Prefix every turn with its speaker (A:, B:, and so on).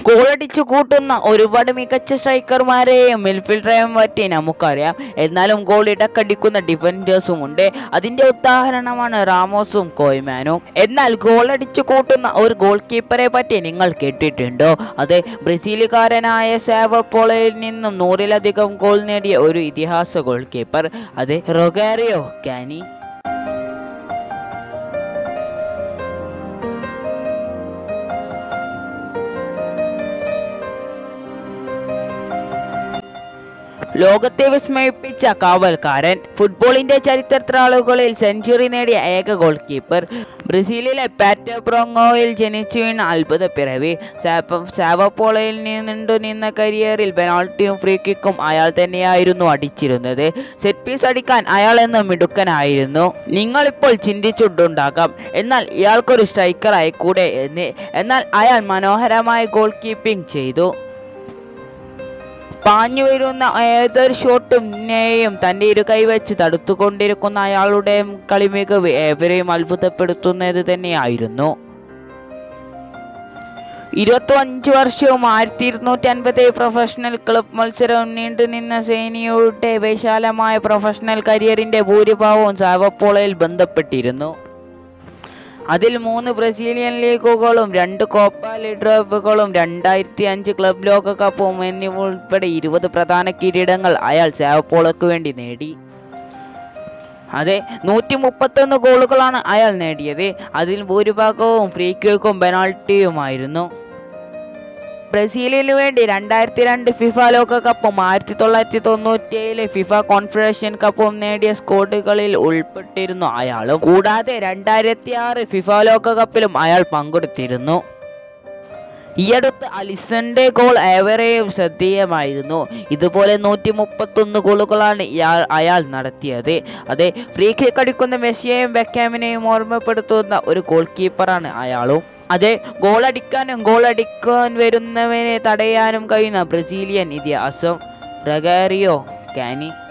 A: ഗോളടിച്ചു കൂട്ടുന്ന ഒരുപാട് മികച്ച സ്ട്രൈക്കർമാരെയും മിഡ്ഫീൽഡറെയും പറ്റി നമുക്കറിയാം എന്നാലും ഗോൾ ഇടക്കടിക്കുന്ന ഡിഫൻഡേഴ്സും ഉണ്ട് അതിന്റെ ഉദാഹരണമാണ് റാമോസും കോയ്മാനും എന്നാൽ ഗോളടിച്ചു കൂട്ടുന്ന ഒരു ഗോൾ കീപ്പറെ പറ്റി നിങ്ങൾ കേട്ടിട്ടുണ്ടോ അത് ബ്രസീലുകാരനായ സാവപ്പോളയിൽ നിന്നും നൂറിലധികം ഗോൾ നേടിയ ഒരു ഇതിഹാസ ഗോൾ കീപ്പർ അത് റൊഗാരിയോ കാനി ലോകത്തെ വിസ്മയിപ്പിച്ച കാവൽക്കാരൻ ഫുട്ബോളിന്റെ ചരിത്രത്താളുകളിൽ സെഞ്ചുറി നേടിയ ഏക ഗോൾ കീപ്പർ ബ്രസീലിലെ പാറ്റബ്രോങ്ങോയിൽ ജനിച്ചു വീണ അത്ഭുത പിറവി സാവപ്പോളയിൽ നിന്നുണ്ടു നിന്ന കരിയറിൽ പെനാൾട്ടിയും ഫ്രീ കിക്കും അയാൾ തന്നെയായിരുന്നു അടിച്ചിരുന്നത് സെറ്റ് പീസ് അടിക്കാൻ അയാൾ എന്ന മിടുക്കനായിരുന്നു നിങ്ങളിപ്പോൾ ചിന്തിച്ചിട്ടുണ്ടാകാം എന്നാൽ ഇയാൾക്കൊരു സ്ട്രൈക്കർ ആയിക്കൂടെ എന്ന് എന്നാൽ അയാൾ മനോഹരമായ ഗോൾ കീപ്പിംഗ് ചെയ്തു പാഞ്ഞു വരുന്ന ഏതൊരു ഷോട്ടും തൻ്റെ ഇരു കൈവച്ച് തടുത്തുകൊണ്ടിരിക്കുന്ന അയാളുടെ കളിമികവ് ഏവരെയും അത്ഭുതപ്പെടുത്തുന്നത് തന്നെയായിരുന്നു ഇരുപത്തഞ്ച് വർഷവും ആയിരത്തി ഇരുന്നൂറ്റി അൻപത് പ്രൊഫഷണൽ ക്ലബ് മത്സരവും നീണ്ടുനിന്ന സേനിയുടെ വിശാലമായ പ്രൊഫഷണൽ കരിയറിന്റെ ഭൂരിഭാഗവും സാവപ്പോളയിൽ ബന്ധപ്പെട്ടിരുന്നു അതിൽ മൂന്ന് ബ്രസീലിയൻ ലീഗുകളും രണ്ട് കോപ്പ ലിഡ്രോബുകളും രണ്ടായിരത്തി അഞ്ച് ക്ലബ് ലോകകപ്പും എന്നിവ ഉൾപ്പെടെ ഇരുപത് പ്രധാന കിരീടങ്ങൾ അയാൾ സാവപ്പോളയ്ക്ക് വേണ്ടി നേടി അതെ നൂറ്റി മുപ്പത്തൊന്ന് ഗോളുകളാണ് അയാൾ നേടിയത് അതിൽ ഭൂരിഭാഗവും ഫ്രീ കിക്കും പെനാൾട്ടിയുമായിരുന്നു ബ്രസീലിന് വേണ്ടി രണ്ടായിരത്തി രണ്ട് ഫിഫ ലോകകപ്പും ആയിരത്തി തൊള്ളായിരത്തി തൊണ്ണൂറ്റി ഏഴിലെ ഫിഫ കോൺഫെഡറേഷൻ കപ്പും നേടിയ സ്ക്വാഡുകളിൽ ഉൾപ്പെട്ടിരുന്നു അയാളും കൂടാതെ രണ്ടായിരത്തി ആറ് ഫിഫ ലോകകപ്പിലും അയാൾ പങ്കെടുത്തിരുന്നു ഈയടുത്ത് അലിസന്റെ ഗോൾ ഏവരെയും ശ്രദ്ധേയമായിരുന്നു ഇതുപോലെ നൂറ്റി മുപ്പത്തൊന്ന് ഗോളുകളാണ് ഇയാൾ അയാൾ നടത്തിയത് അതെ ഫ്രീ കിക്ക് അടിക്കുന്ന മെസ്സിയെയും ബെക്കാമിനെയും ഓർമ്മപ്പെടുത്തുന്ന ഒരു ഗോൾ കീപ്പറാണ് അയാളും അതെ ഗോളടിക്കാനും ഗോളടിക്കാൻ വരുന്നവനെ തടയാനും കഴിയുന്ന ബ്രസീലിയൻ ഇതിഹാസം റഗാരിയോ കാനി